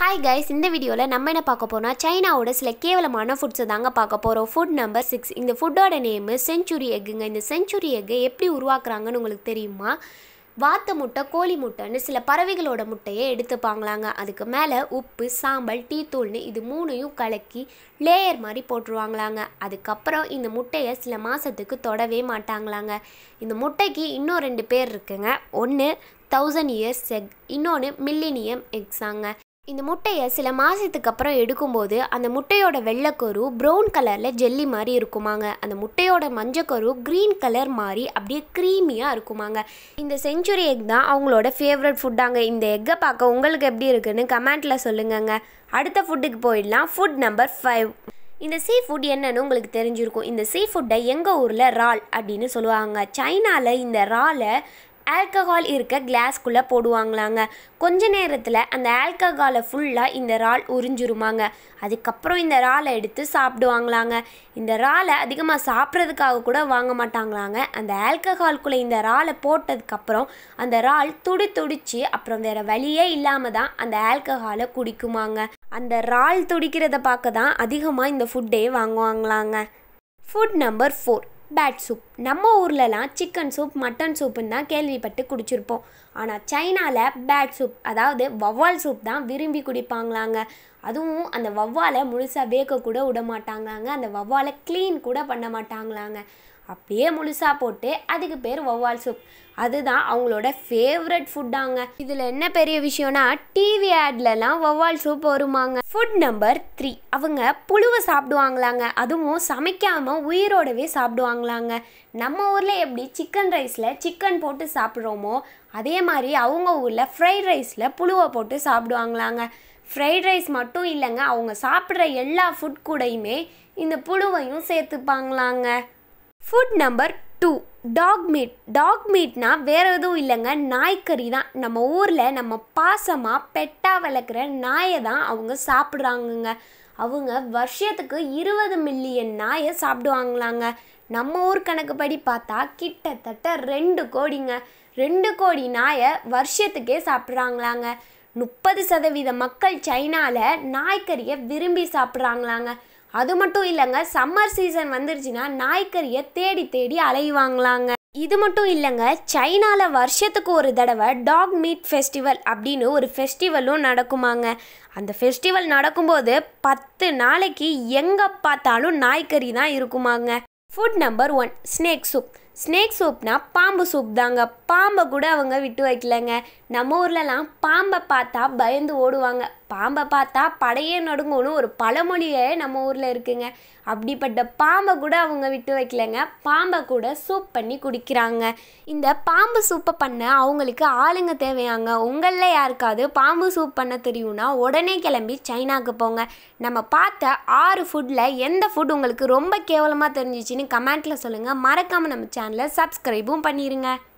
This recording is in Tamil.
ஹாய் கைஸ் இந்த வீடியோவில் நம்ம என்ன பார்க்க போறோம்னா சைனாவோட சில கேவலமான ஃபுட்ஸை தாங்க பார்க்க போகிறோம் ஃபுட் நம்பர் சிக்ஸ் இந்த ஃபுட்டோட நேமு செஞ்சுரி எக்குங்க இந்த செஞ்சுரி எக்கை எப்படி உருவாக்குறாங்கன்னு உங்களுக்கு தெரியுமா வாத்து முட்டை கோழி முட்டைன்னு சில பறவைகளோட முட்டையை எடுத்துப்பாங்களாங்க அதுக்கு மேலே உப்பு சாம்பல் டீ தூள்னு இது மூணையும் கலக்கி லேயர் மாதிரி போட்டுருவாங்களாங்க அதுக்கப்புறம் இந்த முட்டையை சில மாதத்துக்கு தொடவே மாட்டாங்களாங்க இந்த முட்டைக்கு இன்னும் ரெண்டு பேர் இருக்குங்க ஒன்று தௌசண்ட் இயர்ஸ் எக் இன்னொன்று மில்லினியம் எக்ஸாங்க இந்த முட்டையை சில மாதத்துக்கு அப்புறம் எடுக்கும்போது அந்த முட்டையோட வெள்ளைக்கரு ப்ரௌன் கலரில் ஜெல்லி மாதிரி இருக்குமாங்க அந்த முட்டையோட மஞ்சக்கரு க்ரீன் கலர் மாதிரி அப்படியே க்ரீமியாக இருக்குமாங்க இந்த செஞ்சுரி எக் தான் அவங்களோட ஃபேவரட் ஃபுட்டாங்க இந்த எக்கை பார்க்க உங்களுக்கு எப்படி இருக்குன்னு கமெண்ட்டில் சொல்லுங்கங்க அடுத்த ஃபுட்டுக்கு போயிடலாம் ஃபுட் நம்பர் ஃபைவ் இந்த சீ ஃபுட் என்னன்னு உங்களுக்கு தெரிஞ்சிருக்கும் இந்த சீ ஃபுட்டை எங்கள் ஊரில் ரால் அப்படின்னு சொல்லுவாங்க சைனாவில் இந்த ராலை ஆல்கஹால் இருக்க கிளாஸ்குள்ளே போடுவாங்களாங்க கொஞ்ச நேரத்தில் அந்த ஆல்கஹாலை ஃபுல்லாக இந்த இறால் உறிஞ்சிருமாங்க அதுக்கப்புறம் இந்த இறாலை எடுத்து சாப்பிடுவாங்களாங்க இந்த இறாலை அதிகமாக சாப்பிட்றதுக்காக கூட வாங்க மாட்டாங்களாங்க அந்த ஆல்கஹால்குள்ளே இந்த இறாலை போட்டதுக்கப்புறம் அந்த இறால் துடி துடிச்சு அப்புறம் வேறு வழியே இல்லாமல் தான் அந்த ஆல்கஹாலை குடிக்குமாங்க அந்த இறால் துடிக்கிறத பார்க்க தான் அதிகமாக இந்த ஃபுட்டே வாங்குவாங்களாங்க food number four bat soup நம்ம ஊர்லலாம் சிக்கன் சூப் மட்டன் சூப்புன்னு தான் கேள்விப்பட்டு குடிச்சிருப்போம் ஆனால் சைனாவில் பேட் சூப் அதாவது வவ்வால் சூப் தான் விரும்பி குடிப்பாங்களாங்க அதுவும் அந்த வவ்வாலை முழுசாக வேக கூட விட மாட்டாங்களாங்க அந்த வவ்வாலை க்ளீன் கூட பண்ண மாட்டாங்களாங்க அப்படியே முழுசாக போட்டு அதுக்கு பேர் வவ்வால் சூப் அதுதான் அவங்களோட ஃபேவரட் ஃபுட்டாங்க இதில் என்ன பெரிய விஷயம்னா டிவி ஆட்லலாம் வவ்வால் சூப் வருமாங்க ஃபுட் நம்பர் த்ரீ அவங்க புழுவை சாப்பிடுவாங்களாங்க அதுவும் சமைக்காமல் உயிரோடவே சாப்பிடுவாங்களாங்க நம்ம ஊரில் எப்படி சிக்கன் ரைஸில் சிக்கன் போட்டு சாப்பிட்றோமோ அதே மாதிரி அவங்க ஊரில் ஃப்ரைட் ரைஸில் புழுவை போட்டு சாப்பிடுவாங்களாங்க ஃப்ரைட் ரைஸ் மட்டும் இல்லைங்க அவங்க சாப்பிட்ற எல்லா ஃபுட் கூடயுமே இந்த புழுவையும் சேர்த்துப்பாங்களாங்க food number two dog meat dog மீட்னா வேறு எதுவும் இல்லைங்க நாய்க்கறி தான் நம்ம ஊரில் நம்ம பாசமாக பெட்டாக வளர்க்குற நாயை தான் அவங்க சாப்பிட்றாங்கங்க அவங்க வருஷத்துக்கு இருபது மில்லியன் நாயை சாப்பிடுவாங்களாங்க நம்ம ஊர் கணக்குப்படி பார்த்தா கிட்டத்தட்ட ரெண்டு கோடிங்க ரெண்டு கோடி நாயை வருஷத்துக்கே சாப்பிட்றாங்களாங்க முப்பது சதவீத மக்கள் சைனாவில் நாய்க்கறியை விரும்பி சாப்பிட்றாங்களாங்க அது மட்டும் இல்லைங்க சம்மர் சீசன் வந்துருச்சுன்னா நாய்க்கறியை தேடி தேடி அலைவாங்களாங்க இது மட்டும் இல்லைங்க சைனாவில் வருஷத்துக்கு ஒரு தடவை டாக் மீட் ஃபெஸ்டிவல் அப்படின்னு ஒரு ஃபெஸ்டிவலும் நடக்குமாங்க அந்த ஃபெஸ்டிவல் நடக்கும்போது பத்து நாளைக்கு எங்கே பார்த்தாலும் நாய்க்கறி தான் இருக்குமாங்க food number one snake soup snake சூப்னா பாம்பு சூப் தாங்க பாம்பை கூட அவங்க விட்டு வைக்கலங்க நம்ம ஊர்லலாம் பாம்பை பார்த்தா பயந்து ஓடுவாங்க பாம்பை பார்த்தா படையே நடுங்கும்னு ஒரு பழமொழியே நம்ம ஊரில் இருக்குங்க அப்படிப்பட்ட பாம்பை கூட அவங்க விட்டு வைக்கலங்க பாம்பை கூட சூப் பண்ணி குடிக்கிறாங்க இந்த பாம்பு சூப்பை பண்ண அவங்களுக்கு ஆளுங்க தேவையாங்க உங்களில் யாருக்காவது பாம்பு சூப் பண்ண தெரியும்னா உடனே கிளம்பி சைனாக்கு போங்க நம்ம பார்த்த ஆறு ஃபுட்டில் எந்த ஃபுட் உங்களுக்கு ரொம்ப கேவலமாக தெரிஞ்சிச்சின்னு கமெண்ட்டில் சொல்லுங்கள் மறக்காமல் நம்ம சேனலை சப்ஸ்கிரைபும் பண்ணிடுங்க